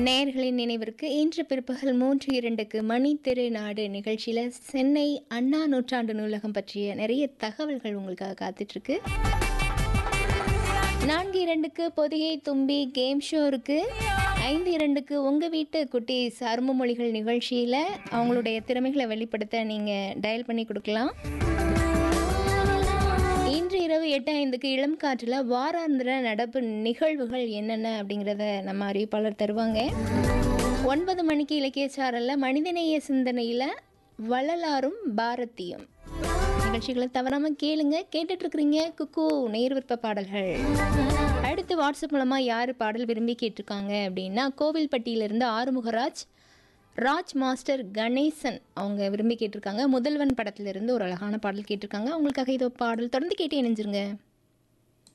நேயர்களின் நினைவிற்கு இன்று பிற்பகல் மூன்று இரண்டுக்கு மணி திருநாடு நிகழ்ச்சியில் சென்னை அண்ணா நூற்றாண்டு நூலகம் பற்றிய நிறைய தகவல்கள் உங்களுக்காக காத்துட்ருக்கு நான்கு இரண்டுக்கு பொதிகை தும்பி கேம் ஷோ இருக்கு ஐந்து இரண்டுக்கு உங்கள் வீட்டு குட்டி சரும மொழிகள் நிகழ்ச்சியில் அவங்களுடைய திறமைகளை வெளிப்படுத்த நீங்கள் டயல் பண்ணி கொடுக்கலாம் இன்று இரவு எட்டு ஐந்துக்கு இளம் காற்றில் வாராந்திர நடப்பு நிகழ்வுகள் என்னென்ன அப்படிங்கிறத நம்ம அறிவிப்பாளர் தருவாங்க ஒன்பது மணிக்கு இலக்கிய சாரலில் மனிதநேய சிந்தனையில் வள்ளலாரும் பாரதியும் நிகழ்ச்சிகளை தவறாமல் கேளுங்க கேட்டுட்டு இருக்கிறீங்க குக்கு நேர் விருப்ப பாடல்கள் அடுத்து வாட்ஸ்அப் மூலமாக யார் பாடல் விரும்பி கேட்டிருக்காங்க அப்படின்னா கோவில்பட்டியிலிருந்து ஆறுமுகராஜ் ராஜ் மாஸ்டர் கணேசன் அவங்க விரும்பி கேட்டிருக்காங்க முதல்வன் படத்திலிருந்து ஒரு அழகான பாடல் கேட்டிருக்காங்க அவங்களுக்காக இதோ பாடல் தொடர்ந்து கேட்டு இணைஞ்சிருங்க